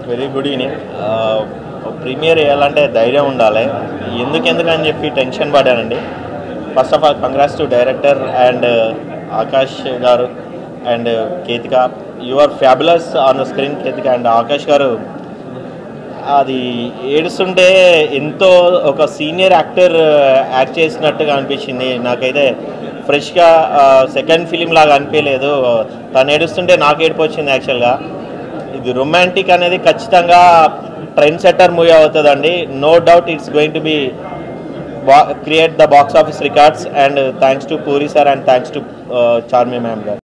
very good evening premiere వేయాలంటే ధైర్యం ఉండాలి ఎందుకు ఎందుకు అని చెప్పి టెన్షన్ పడానండి first of all congrats to director and Akash garu and Ketika you are fabulous on the screen Ketika and Akash garu అది ఏడుస్తుంటే ఎంతో ఒక సీనియర్ యాక్టర్ యాక్ట్ చేసినట్టుగా అనిపించింది నాకైతే ఫ్రెష్గా సెకండ్ ఫిలిం లాగా అనిపించలేదు తను ఏడుస్తుంటే నాకు ఏడుపు వచ్చింది యాక్చువల్గా ఇది రొమాంటిక్ అనేది ఖచ్చితంగా ట్రెండ్ సెట్టర్ మూవీ అవుతుందండి no doubt it's going to be create the box office records and thanks to Puri sir and thanks to Charmi ma'am గారు